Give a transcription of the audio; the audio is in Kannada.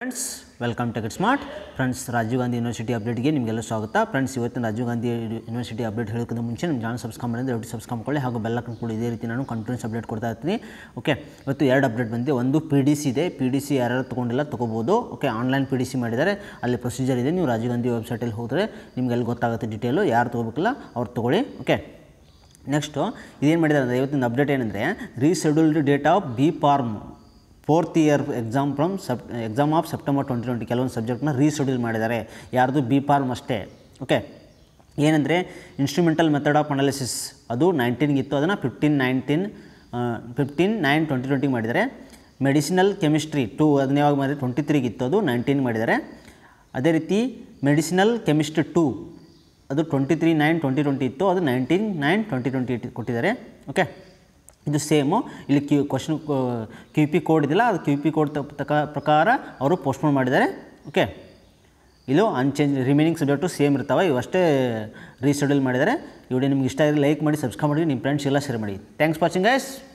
friends welcome to get smart friends Rajiv Gandhi university ಅಪ್ಡೇಟ್ಗೆ ನಿಮಗೆಲ್ಲ ಸ್ವಾಗತ ಫ್ರೆಂಡ್ಸ್ ಇವತ್ತಿನ ರಾಜೀವ್ ಗಾಂಧಿ ಯೂನಿವರ್ಸಿಟಿ ಅಪ್ಡೇಟ್ ಹೇಳೋಕ್ಕಿಂತ ಮುಂಚೆ ನಿಮ್ಮ ಚಾನಲ್ ಸಬ್ಸ್ಕ್ರೈಬ್ ಮಾಡಿದ್ರೆ ದಯವಿಟ್ಟು ಸಬ್ಸ್ಕ್ರೈಬ್ ಮಾಡ್ಕೊಳ್ಳಿ ಹಾಗೂ ಬೆಲ್ಲ ಕೂಡ ಇದೇ ರೀತಿ ನಾನು ಕಂಟಿನ್ಯೂಸ್ ಅಪ್ಡೇಟ್ ಕೊಡ್ತಾ ಇರ್ತೀನಿ ಓಕೆ ಇವತ್ತು ಎರಡು ಅಪ್ಡೇಟ್ ಬಂದಿದೆ ಒಂದು ಪಿ ಡಿ ಸಿ ಇದೆ ಪಿ ಡಿ ಸಿ ಯಾರ್ಯಾರು ತೊಗೊಂಡಿಲ್ಲ ತೊಗೋಬೋದು okay online P D C ಮಾಡಿದ್ದಾರೆ ಅಲ್ಲಿ ಪ್ರೊಸೀಜರ್ ಇದೆ ನೀವು ರಾಜೀವ್ ಗಾಂಧಿ ವೆಬ್ಸೈಟಲ್ಲಿ ಹೋದರೆ ನಿಮಗೆಲ್ಲ ಗೊತ್ತಾಗುತ್ತೆ ಡೀಟೇಲು ಯಾರು ತೊಗೋಬೇಕಲ್ಲ ಅವ್ರು ತೊಗೊಳ್ಳಿ ಓಕೆ ನೆಕ್ಸ್ಟು ಇದೇನು ಮಾಡಿದ್ದಾರೆ ಅಂದರೆ ಇವತ್ತಿನ ಅಪ್ಡೇಟ್ ಏನಂದರೆ rescheduled date of B pharm fourth year exam from sep exam of September twenty twenty ಕೆಲವೊಂದು ಸಬ್ಜೆಕ್ಟ್ನ ರೀಶೆಡ್ಯೂಲ್ ಮಾಡಿದ್ದಾರೆ ಯಾರ್ದು ಬಿ ಫಾರ್ಮ್ ಅಷ್ಟೇ ಓಕೆ ಏನಂದರೆ ಇನ್ಸ್ಟ್ರೂಮೆಂಟಲ್ ಮೆಥಡ್ ಆಫ್ ಅನಾಲಿಸಿಸ್ ಅದು ನೈನ್ಟೀನ್ಗಿತ್ತು ಅದನ್ನು fifteen nineteen fifteen nine twenty ಟ್ವೆಂಟಿಗೆ ಮಾಡಿದ್ದಾರೆ ಮೆಡಿಸಿನಲ್ ಕೆಮಿಸ್ಟ್ರಿ ಟು ಅದನ್ನ ಯಾವಾಗ ಮಾಡಿದ್ರೆ ಟ್ವೆಂಟಿ ತ್ರೀಗಿತ್ತು ಅದು ನೈನ್ಟೀನ್ ಮಾಡಿದ್ದಾರೆ ಅದೇ ರೀತಿ ಮೆಡಿಸಿನಲ್ ಕೆಮಿಸ್ಟ್ರಿ ಟು ಅದು twenty three nine twenty twenty ಇತ್ತು ಅದು ನೈನ್ಟೀನ್ ನೈನ್ ಟ್ವೆಂಟಿ ಟ್ವೆಂಟಿ ಇಟ್ಟು ಕೊಟ್ಟಿದ್ದಾರೆ ಓಕೆ ಇದು ಸೇಮು ಇಲ್ಲಿ Q question Q P code ಇದೆಯಲ್ಲ ಅದು ಕ್ಯೂ ಪಿ ಕೋಡ್ ತಕ್ಕ ಪ್ರಕಾರ ಅವರು ಪೋಸ್ಟ್ಪೋನ್ ಮಾಡಿದ್ದಾರೆ ಓಕೆ ಇದು ಅನ್ಚೇಂಜ್ ರಿಮೈನಿಂಗ್ ಸಬ್ಜೆಕ್ಟು ಸೇಮ್ ಇರ್ತಾವೆ ಇವಷ್ಟೇ ರೀಶೆಡ್ಯೂಲ್ ಮಾಡಿದ್ದಾರೆ ಈ ವಿಡಿಯೋ ನಿಮ್ಗೆ ಇಷ್ಟ ಆದರೆ ಲೈಕ್ ಮಾಡಿ ಸಬ್ಸ್ಕ್ರೈಬ್ ಮಾಡಿ ನಿಮ್ಮ ಫ್ರೆಂಡ್ಸ್ ಎಲ್ಲ ಶೇರ್ ಮಾಡಿ ಥ್ಯಾಂಕ್ಸ್ ವಾಚಿಂಗ್ ಗೈಸ್